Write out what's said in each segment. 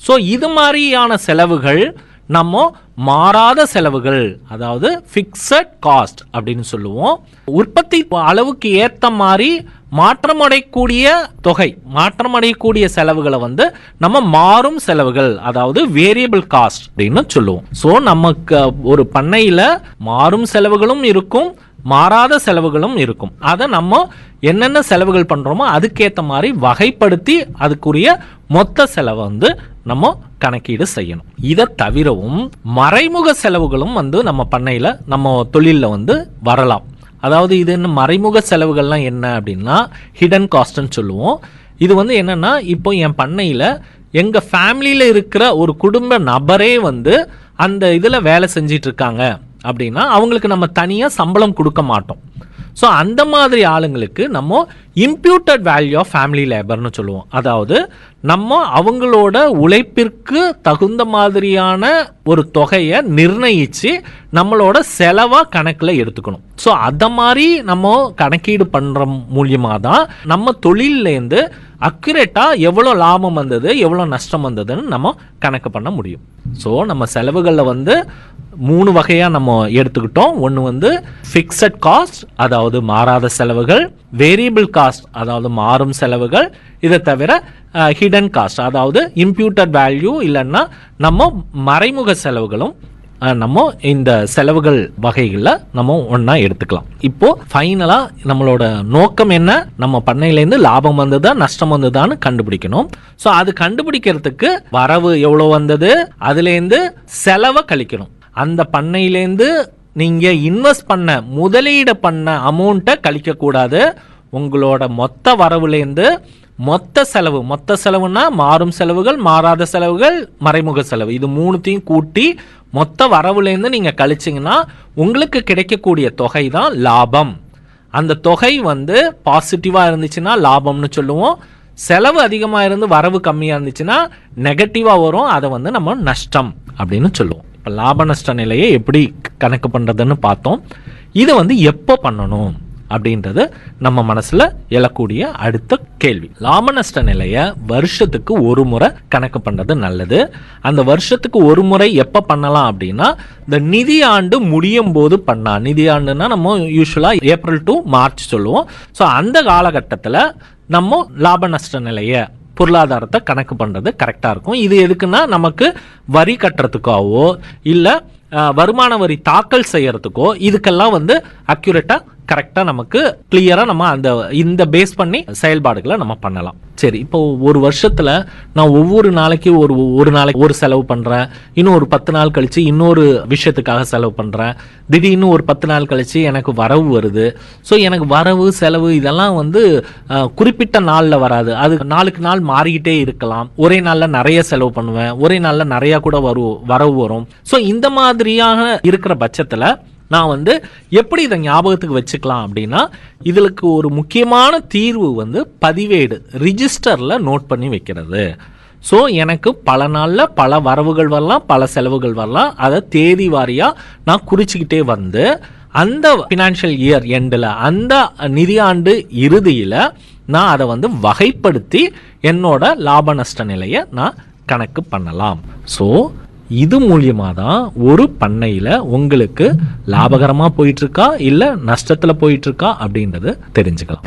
so இது மாதிரியான செலவுகள் நம்ம மாறாத செலவுகள் அதாவது ஃபிக்ஸட் காஸ்ட் அப்படின்னு சொல்லுவோம் உற்பத்தி அளவுக்கு ஏற்ற மாதிரி மாற்றமடையக்கூடிய தொகை மாற்றமடையக்கூடிய செலவுகளை வந்து நம்ம மாறும் செலவுகள் அதாவது வேரியபிள் காஸ்ட் அப்படின்னு சொல்லுவோம் ஸோ நமக்கு ஒரு பண்ணையில் மாறும் செலவுகளும் இருக்கும் மாறாத செலவுகளும் இருக்கும் அதை நம்ம என்னென்ன செலவுகள் பண்றோமோ அதுக்கேற்ற மாதிரி வகைப்படுத்தி அதுக்குரிய மொத்த செலவை வந்து நம்ம கணக்கீடு செய்யணும் இதை தவிரவும் மறைமுக செலவுகளும் வந்து நம்ம பண்ணையில் நம்ம தொழிலில் வந்து வரலாம் அதாவது இது என்ன மறைமுக செலவுகள்லாம் என்ன அப்படின்னா ஹிடன் காஸ்ட்னு சொல்லுவோம் இது வந்து என்னன்னா இப்போ என் பண்ணையில் எங்கள் ஃபேமிலியில் இருக்கிற ஒரு குடும்ப நபரே வந்து அந்த இதில் வேலை செஞ்சிட்டு இருக்காங்க அப்படின்னா அவங்களுக்கு நம்ம தனியாக சம்பளம் கொடுக்க மாட்டோம் ஸோ அந்த மாதிரி ஆளுங்களுக்கு நம்ம இம்ப்யூட்டட் வேல்யூ ஆஃப் ஃபேமிலி லேபர்னு சொல்லுவோம் அதாவது நம்ம அவங்களோட உழைப்பிற்கு தகுந்த மாதிரியான ஒரு தொகையை நிர்ணயிச்சு நம்மளோட செலவாக கணக்கில் எடுத்துக்கணும் ஸோ அதை மாதிரி நம்ம கணக்கீடு பண்ணுற மூலியமாக தான் நம்ம தொழிலேருந்து அக்யூரேட்டாக எவ்வளோ லாபம் வந்தது எவ்வளோ நஷ்டம் வந்ததுன்னு நம்ம கணக்கு பண்ண முடியும் ஸோ நம்ம செலவுகளில் வந்து மூணு வகையாக நம்ம எடுத்துக்கிட்டோம் ஒன்று வந்து ஃபிக்ஸட் காஸ்ட் அதாவது மாறாத செலவுகள் வேரியபிள் காஸ்ட் அதாவது மாறும் செலவுகள் இதை தவிர ஹிடன் காஸ்ட் அதாவது இம்ப்யூட்டட் வேல்யூ இல்லைன்னா நம்ம மறைமுக செலவுகளும் அஹ், நம்ம இந்த செலவுகள் வகைகளில் நம்ம ஒன்றா எடுத்துக்கலாம் இப்போ ஃபைனலாக நம்மளோட நோக்கம் என்ன நம்ம பண்ணையிலேருந்து லாபம் வந்ததா நஷ்டம் வந்ததான்னு கண்டுபிடிக்கணும் ஸோ அது கண்டுபிடிக்கிறதுக்கு வரவு எவ்வளோ வந்தது அதுலேருந்து செலவை கழிக்கணும் அந்த பண்ணையிலேருந்து நீங்க இன்வெஸ்ட் பண்ண முதலீடு பண்ண அமௌண்ட்டை கழிக்க கூடாது உங்களோட மொத்த வரவுலேருந்து மொத்த செலவு மொத்த செலவுனா மாறும் செலவுகள் மாறாத செலவுகள் மறைமுக செலவு இது மூணுத்தையும் கூட்டி மொத்த வரவுலேருந்து நீங்க கழிச்சிங்கன்னா உங்களுக்கு கிடைக்கக்கூடிய தொகை தான் லாபம் அந்த தொகை வந்து பாசிட்டிவாக இருந்துச்சுன்னா லாபம்னு சொல்லுவோம் செலவு அதிகமாக இருந்து வரவு கம்மியாக இருந்துச்சுன்னா நெகட்டிவாக வரும் அதை வந்து நம்ம நஷ்டம் அப்படின்னு சொல்லுவோம் இப்போ லாப நஷ்ட நிலையை எப்படி கணக்கு பண்ணுறதுன்னு பார்த்தோம் இதை வந்து எப்போ பண்ணணும் அப்படின்றது நம்ம மனசுல எழக்கூடிய அடுத்த கேள்வி லாப நஷ்ட நிலையை வருஷத்துக்கு ஒரு முறை கணக்கு பண்றது நல்லது அந்த வருஷத்துக்கு ஒரு முறை எப்ப பண்ணலாம் அப்படின்னா இந்த நிதி ஆண்டு முடியும் போது பண்ணா நிதி ஆண்டுனா நம்ம யூஸ்வலா ஏப்ரல் டு மார்ச் சொல்லுவோம் ஸோ அந்த காலகட்டத்தில் நம்ம லாப நஷ்ட நிலையை பொருளாதாரத்தை கணக்கு பண்றது கரெக்டா இருக்கும் இது எதுக்குன்னா நமக்கு வரி கட்டுறதுக்காவோ இல்ல அஹ், வருமான வரி தாக்கல் செய்யறதுக்கோ இதுக்கெல்லாம் வந்து அக்யூரேட்டா கரெக்டா நமக்கு கிளியரா நம்ம அந்த இந்த பேஸ் பண்ணி செயல்பாடுகளை நம்ம பண்ணலாம் சரி இப்போ ஒரு வருஷத்துல நான் ஒவ்வொரு நாளைக்கு ஒரு ஒரு நாளைக்கு ஒரு செலவு பண்றேன் இன்னும் ஒரு பத்து நாள் கழிச்சு இன்னொரு விஷயத்துக்காக செலவு பண்றேன் திடீர்னு ஒரு பத்து நாள் கழிச்சு எனக்கு வரவு வருது ஸோ எனக்கு வரவு செலவு இதெல்லாம் வந்து அஹ், குறிப்பிட்ட நாளில் வராது அது நாளுக்கு நாள் மாறிக்கிட்டே இருக்கலாம் ஒரே நாளில் நிறைய செலவு பண்ணுவேன் ஒரே நாளில் நிறைய கூட வரு வரவு வரும் ஸோ இந்த மாதிரியாக இருக்கிற பட்சத்தில் நான் வந்து எப்படி இதை ஞாபகத்துக்கு வச்சுக்கலாம் அப்படின்னா இதுக்கு ஒரு முக்கியமான தீர்வு வந்து பதிவேடு ரிஜிஸ்டரில் நோட் பண்ணி வைக்கிறது ஸோ எனக்கு பல நாளில் பல வரவுகள் வரலாம் பல செலவுகள் வரலாம் அதை தேதி வாரியாக நான் குறிச்சிக்கிட்டே வந்து அந்த ஃபினான்ஷியல் இயர் எண்டில் அந்த நிதியாண்டு இறுதியில் நான் அதை வந்து வகைப்படுத்தி என்னோட லாப நஷ்ட நிலையை நான் கணக்கு பண்ணலாம் ஸோ இது மூலியமா தான் ஒரு பண்ணையில் உங்களுக்கு லாபகரமாக போயிட்டு இருக்கா இல்லை நஷ்டத்தில் போயிட்டு இருக்கா அப்படின்றது தெரிஞ்சுக்கலாம்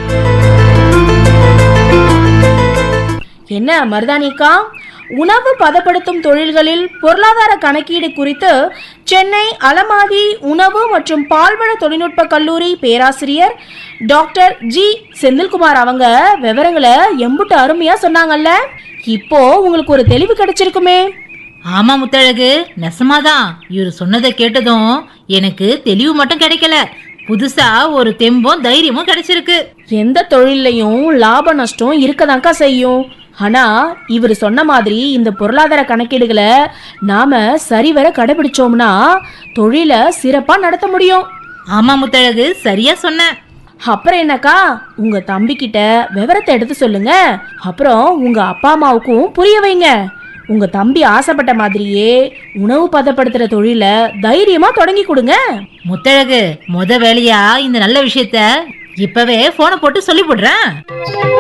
என்ன மருதானிக்கா உணவு பதப்படுத்தும் தொழில்களில் பொருளாதார கணக்கீடு குறித்து சென்னை அலமாதி உணவு மற்றும் பால்வள தொழில்நுட்ப கல்லூரி பேராசிரியர் டாக்டர் ஜி செந்தில்குமார் அவங்க விவரங்களை எம்புட்டு அருமையா சொன்னாங்கல்ல இப்போ உங்களுக்கு ஒரு தெளிவு கிடைச்சிருக்குமே ஆமா முத்தழகு நெசமாதான் இவர் சொன்னதை கேட்டதும் எனக்கு தெளிவு மட்டும் கிடைக்கல புதுசா ஒரு தெம்பும் தைரியமும் கிடைச்சிருக்கு எந்த தொழில்லையும் லாப நஷ்டம் இருக்கதாக்கா செய்யும் ஆனா இவர் சொன்ன மாதிரி இந்த பொருளாதார கணக்கீடுகளை நாம சரிவர கடைபிடிச்சோம்னா தொழிலை சிறப்பா நடத்த முடியும் ஆமா முத்தழகு சரியா சொன்ன அப்புறம் என்னக்கா உங்க தம்பி கிட்ட விவரத்தை எடுத்து சொல்லுங்க அப்புறம் உங்க அப்பா அம்மாவுக்கும் புரிய வைங்க உங்க தம்பி ஆசைப்பட்ட மாதிரியே உணவு பதப்படுத்துற தொழிலை தைரியமா தொடங்கி கொடுங்க முத்தழகு முத வேலையா இந்த நல்ல விஷயத்த இப்பவே போனை போட்டு சொல்லி போடுறேன்